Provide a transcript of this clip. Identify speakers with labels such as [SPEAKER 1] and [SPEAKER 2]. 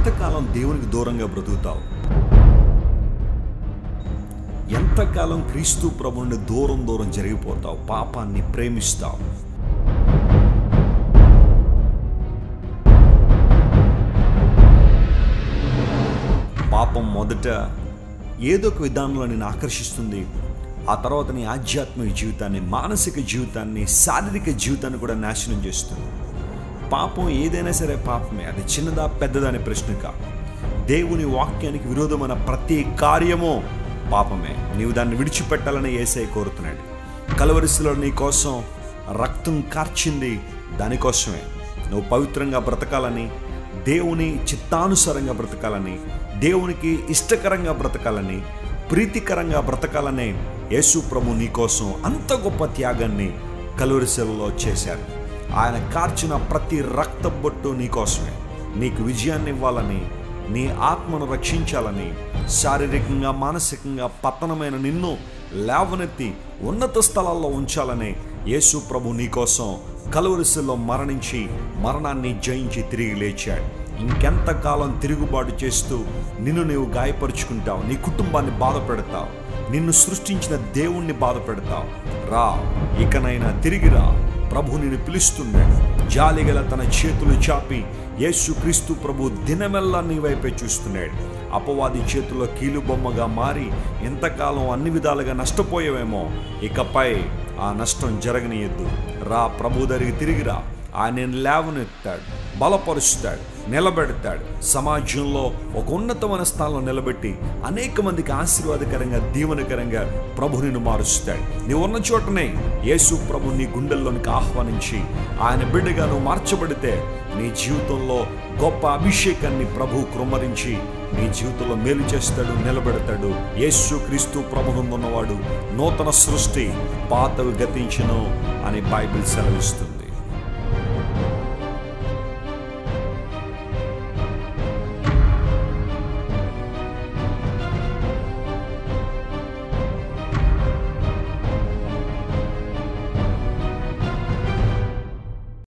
[SPEAKER 1] ఎంతకాలం దేవునికి దూరంగా బ్రతుకుతావు ఎంతకాలం క్రీస్తు ప్రభుని దూరం దూరం జరిగిపోతావు పాపాన్ని ప్రేమిస్తావు పాపం మొదట ఏదో ఒక విధానంలో నేను ఆకర్షిస్తుంది ఆ తర్వాత నీ ఆధ్యాత్మిక జీవితాన్ని మానసిక జీవితాన్ని శారీరక జీవితాన్ని కూడా నాశనం చేస్తుంది పాపం ఏదైనా సరే పాపమే అది చిన్నదా పెద్దదా అనే ప్రశ్న కాదు దేవుని వాక్యానికి విరోధమైన ప్రతి కార్యము పాపమే నీవు దాన్ని విడిచిపెట్టాలని ఏసై కోరుతున్నాడు కలవరిశలో నీ కోసం రక్తం కార్చింది దానికోసమే నువ్వు పవిత్రంగా బ్రతకాలని దేవుని చిత్తానుసారంగా బ్రతకాలని దేవునికి ఇష్టకరంగా బ్రతకాలని ప్రీతికరంగా బ్రతకాలనే యేసు ప్రభు నీకోసం అంత గొప్ప త్యాగాన్ని కలువరిశలలో చేశారు ఆయన కార్చిన ప్రతి రక్త బొట్టు నీకోసమే నీకు విజయాన్ని ఇవ్వాలని నీ ఆత్మను రక్షించాలని శారీరకంగా మానసికంగా పతనమైన నిన్ను లేవనెత్తి ఉన్నత స్థలాల్లో ఉంచాలనే యేసు ప్రభు నీకోసం కలువరిశల్లో మరణించి మరణాన్ని జయించి తిరిగి లేచాడు ఇంకెంతకాలం తిరుగుబాటు చేస్తూ నిన్ను నీవు గాయపరుచుకుంటావు నీ కుటుంబాన్ని బాధ పెడతావు నిన్ను సృష్టించిన దేవుణ్ణి బాధ పెడతావు రా ఇకనైనా తిరిగి రా ప్రభు నిన్ను పిలుస్తున్నాడు జాలిగల తన చేతులు చాపి యేసు క్రీస్తు ప్రభు దినమెల్లా నీ వైపే చూస్తున్నాడు అపవాది చేతుల్లో కీలుబొమ్మగా మారి ఎంతకాలం అన్ని విధాలుగా నష్టపోయావేమో ఇకపై ఆ నష్టం జరగనీయద్దు రా ప్రభు దగ్గరికి తిరిగిరా ఆయన లేవనెత్తాడు బలపరుస్తాడు నిలబెడతాడు సమాజంలో ఒక ఉన్నతమైన స్థానంలో నిలబెట్టి అనేక మందికి ఆశీర్వాదకరంగా దీవెనకరంగా ప్రభు నిన్ను మారుస్తాడు నీ ఉన్న చోటనే యేసు ప్రభు నీ గుండెల్లోనికి ఆహ్వానించి ఆయన బిడ్డగా నువ్వు మార్చబడితే నీ జీవితంలో గొప్ప అభిషేకాన్ని ప్రభు కృమ్మరించి నీ జీవితంలో మేలు చేస్తాడు నిలబెడతాడు యేసు క్రీస్తు ప్రభునందున్నవాడు నూతన సృష్టి పాతవి గతించను అని బైబిల్ సెలవిస్తుంది